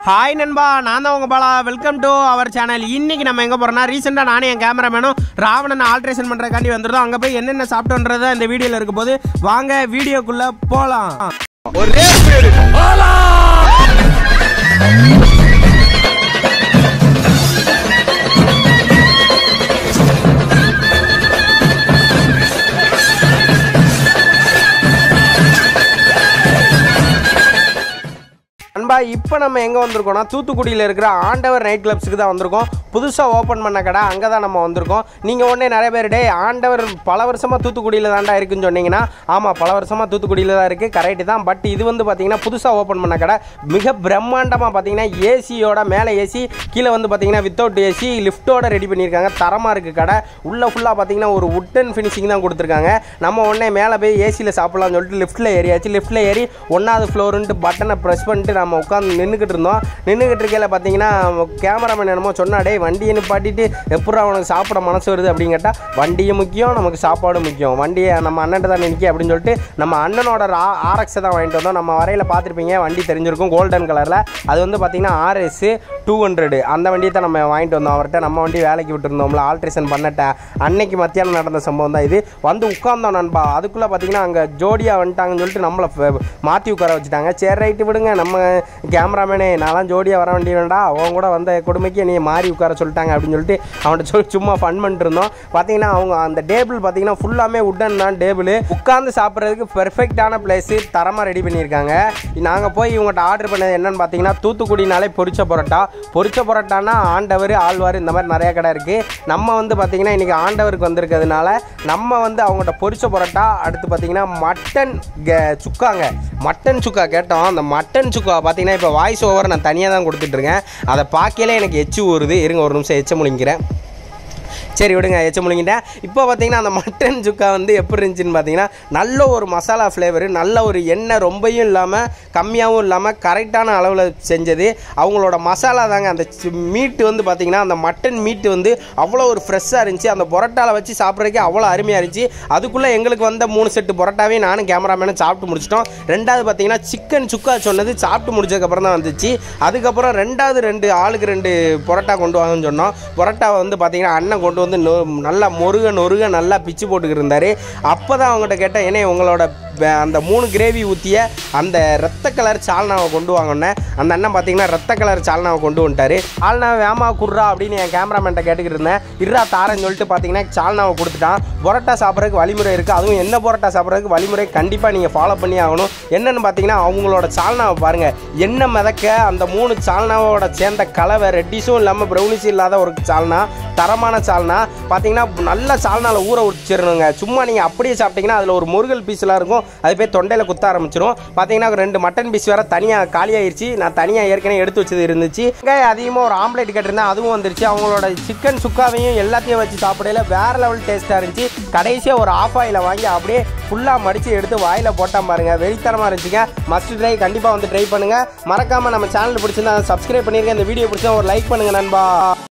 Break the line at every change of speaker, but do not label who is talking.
hi நண்பா நான் தான் உங்கள் Bala welcome to our channel இன்னைக்கு நம்ம எங்கே போகிறோம்னா ரீசெண்டாக நானும் என் கேமராமேனும் ராவணன் ஆல்ட்ரேஷன் பண்ணுறக்காண்டி வந்துருந்தோம் அங்கே போய் என்னென்ன சாப்பிட்டோன்றத இந்த வீடியோவில் இருக்க போது வாங்க வீடியோக்குள்ளே போகலாம் நண்பா இப்போ நம்ம எங்கே வந்திருக்கோம்னா தூத்துக்குடியில் இருக்கிற ஆண்டவர் நைட் கிளப்ஸுக்கு தான் வந்திருக்கோம் புதுசாக ஓப்பன் பண்ண கடை அங்கே தான் நம்ம வந்திருக்கோம் நீங்கள் உடனே நிறைய பேர் டே ஆண்டவர் பல வருஷமாக தூத்துக்குடியில் தான்டா இருக்குன்னு சொன்னீங்கன்னா ஆமாம் பல வருஷமாக தூத்துக்குடியில் தான் இருக்குது கரெக்டு தான் பட் இது வந்து பார்த்தீங்கன்னா புதுசாக ஓப்பன் பண்ண கடை மிக பிரம்மாண்டமாக பார்த்தீங்கன்னா ஏசியோட மேலே ஏசி கீழே வந்து பார்த்தீங்கன்னா வித்தவுட் ஏசி லிஃப்ட்டோட ரெடி பண்ணியிருக்காங்க தரமாக இருக்குது கடை உள்ளே ஃபுல்லாக பார்த்தீங்கன்னா ஒரு உட்டன் ஃபினிஷிங் தான் கொடுத்துருக்காங்க நம்ம உடனே மேலே போய் ஏசியில் சாப்பிட்லாம்னு சொல்லிட்டு லிஃப்ட்டில் ஏறியாச்சு லிஃப்ட்டில் ஏறி ஒன்றாவது ஃப்ளோருன்ட்டு பட்டனை ப்ரெஸ் பண்ணிட்டு நம்ம உட்காந்து நின்றுக்கிட்டு இருந்தோம் நின்றுக்கிட்டு இருக்கையில் பார்த்தீங்கன்னா கேமராமேன் என்னமோ சொன்னா டேய் வண்டியை நிப்பாட்டிட்டு எப்படா உனக்கு சாப்பிட மனசு வருது அப்படின்னு கேட்டால் வண்டியும் முக்கியம் நமக்கு சாப்பாடும் முக்கியம் வண்டியை நம்ம அண்ணன்ட்ட தான் நிற்க அப்படின்னு சொல்லிட்டு நம்ம அண்ணனோட ஆர்எக்ஸை தான் வாங்கிட்டு வந்தோம் நம்ம வரையில் பார்த்துருப்பீங்க வண்டி தெரிஞ்சிருக்கும் கோல்டன் கலரில் அது வந்து பார்த்தீங்கன்னா ஆர்எஸ் டூ ஹண்ட்ரடு அந்த வண்டியை தான் நம்ம வாங்கிட்டு வந்தோம் அவர்கிட்ட நம்ம வண்டி வேலைக்கு விட்டுருந்தோம்ல ஆல்ட்ரேஷன் பண்ணட்டேன் அன்னைக்கு மத்தியானம் நடந்த சம்பவம் தான் இது வந்து உட்கார்ந்தோம் நண்பா அதுக்குள்ளே பார்த்தீங்கன்னா அங்கே ஜோடியாக வந்துட்டாங்கன்னு சொல்லிட்டு நம்மளை ஃப- மாற்றி உட்கார வச்சுட்டாங்க சரி ரைட்டு விடுங்க நம்ம கேமராமேனே நான்லாம் ஜோடியாக வர வேண்டிய வேண்டாம் அவங்க கூட வந்த கொடுமைக்கு நீ மாறி உட்கார சொல்லிட்டாங்க அப்படின்னு சொல்லிட்டு அவன்கிட்ட சொல்லி சும்மா ஃபன் பண்ணிட்டு இருந்தோம் பார்த்தீங்கன்னா அவங்க அந்த டேபிள் பார்த்தீங்கன்னா ஃபுல்லாமே உட்டன் தான் டேபிள் உட்காந்து சாப்பிட்றதுக்கு பெர்ஃபெக்டான பிளேஸு தரமாக ரெடி பண்ணியிருக்காங்க நாங்கள் போய் இவங்ககிட்ட ஆர்டர் பண்ணது என்னன்னு பார்த்தீங்கன்னா தூத்துக்குடினாலே பொரிச்ச பரோட்டா பொரிச்ச பரோட்டானா ஆண்டவர் ஆழ்வார் இந்த மாதிரி நிறைய கடை இருக்குது நம்ம வந்து பார்த்தீங்கன்னா இன்றைக்கி ஆண்டவருக்கு வந்திருக்கிறதுனால நம்ம வந்து அவங்ககிட்ட பொரிச்ச பரோட்டா அடுத்து பார்த்தீங்கன்னா மட்டன் கே- சுக்காங்க மட்டன் சுக்கா கேட்டோம் அந்த மட்டன் சுக்கா பார்த்தீங்கன்னா இப்போ வாய்ஸ் ஓவர் நான் தனியாக தான் கொடுத்துட்ருக்கேன் அதை பார்க்கல எனக்கு எச்சு ஊறுது இருங்க ஒரு நிமிஷம் எச்ச முழிங்கிறேன் சரி விடுங்க எச்ச முழுங்கிட்டேன் இப்போ பார்த்தீங்கன்னா அந்த மட்டன் சுக்கா வந்து எப்படி இருந்துச்சுன்னு பார்த்தீங்கன்னா நல்ல ஒரு மசாலா ஃப்ளேவரு நல்ல ஒரு எண்ணெய் ரொம்பையும் இல்லாமல் கம்மியாகவும் இல்லாமல் கரெக்டான அளவில் செஞ்சது அவங்களோட மசாலா தாங்க அந்த மீட்டு வந்து பார்த்தீங்கன்னா அந்த மட்டன் மீட்டு வந்து அவ்வளோ ஒரு ஃப்ரெஷ்ஷாக இருந்துச்சு அந்த பொரோட்டாவில் வச்சு சாப்பிட்றதுக்கே அவ்வளோ அருமையாக இருந்துச்சு அதுக்குள்ளே எங்களுக்கு வந்த மூணு செட்டு பொரோட்டாவே நானும் கேமராமேனும் சாப்பிட்டு முடிச்சிட்டோம் ரெண்டாவது பார்த்தீங்கன்னா சிக்கன் சுக்கா சொன்னது சாப்பிட்டு முடிச்சதுக்கப்புறம் தான் வந்துச்சு அதுக்கப்புறம் ரெண்டாவது ரெண்டு ஆளுக்கு ரெண்டு பொரோட்டா கொண்டு வாங்கன்னு சொன்னோம் பொரோட்டாவை வந்து பார்த்தீங்கன்னா அண்ணன் கொண்டு வந்து நொ- நல்லா மொருக நொருக நல்லா பிச்சு போட்டுக்கிட்டு இருந்தார் அப்போ தான் அவங்ககிட்ட கேட்டேன் ஏன்னா உங்களோட ப- அந்த மூணு கிரேவி ஊற்றிய அந்த ரத்த கலர் சால்னாவை கொண்டு வாங்கினேன் அந்த அண்ணன் பார்த்தீங்கன்னா ரத்த கலர் சால்னாவை கொண்டு வந்துட்டாரு சால்னா வேமா குர்ரா அப்படின்னு என் கேமராமேன்ட்ட கேட்டுக்கிட்டு இருந்தேன் இருறா தாரேன்னு சொல்லிட்டு பார்த்தீங்கன்னா சால்னாவை கொடுத்துட்டான் பொரோட்டா சாப்பிட்றதுக்கு வழிமுறை இருக்குது அதுவும் என்ன பொரோட்டா சாப்பிட்றதுக்கு வழிமுறை கண்டிப்பாக நீங்கள் ஃபாலோ பண்ணி ஆகணும் என்னென்னு பார்த்தீங்கன்னா அவங்களோட சால்னாவை பாருங்கள் எண்ணெய் மிதக்க அந்த மூணு சால்னாவோட சேர்ந்த கலவை ரெட்டிஸும் இல்லாமல் ப்ரௌனிஸும் இல்லாத ஒரு சால்னா தரமான சால்னா பார்த்தீங்கன்னா நல்ல சால்னால ஊற வச்சிடணுங்க சும்மா நீங்கள் அப்படியே சாப்பிட்டீங்கன்னா அதில் ஒரு முருகல் பீஸ்லாம் இருக்கும் அது போய் தொண்டையில் குத்த ஆரம்பிச்சிரும் பார்த்தீங்கன்னா ரெண்டு மட்டன் பீஸ் வேற தனியாக காலியாயிருச்சு நான் தனியாக ஏற்கனவே எடுத்து வச்சது இருந்துச்சு வெங்காயம் அதிகமாக ஒரு ஆம்லேட் கேட்டிருந்தேன் அதுவும் வந்துருச்சு அவங்களோட சிக்கன் சுக்காவையும் எல்லாத்தையும் வச்சு சாப்பிடையில வேற லெவல் டேஸ்ட்டாக இருந்துச்சு கடைசியாக ஒரு ஆஃப் ஆயில வாங்கி அப்படியே ஃபுல்லாக மடித்து எடுத்து வாயில் போட்டால் பாருங்க வெறித்தனமாக இருந்துச்சுங்க மஸ்ட் ட்ரை கண்டிப்பாக வந்து ட்ரை பண்ணுங்கள் மறக்காமல் நம்ம சேனல் பிடிச்சிருந்தா சப்ஸ்கிரைப் பண்ணிருங்க இந்த வீடியோ பிடிச்சா ஒரு லைக் பண்ணுங்க நண்பா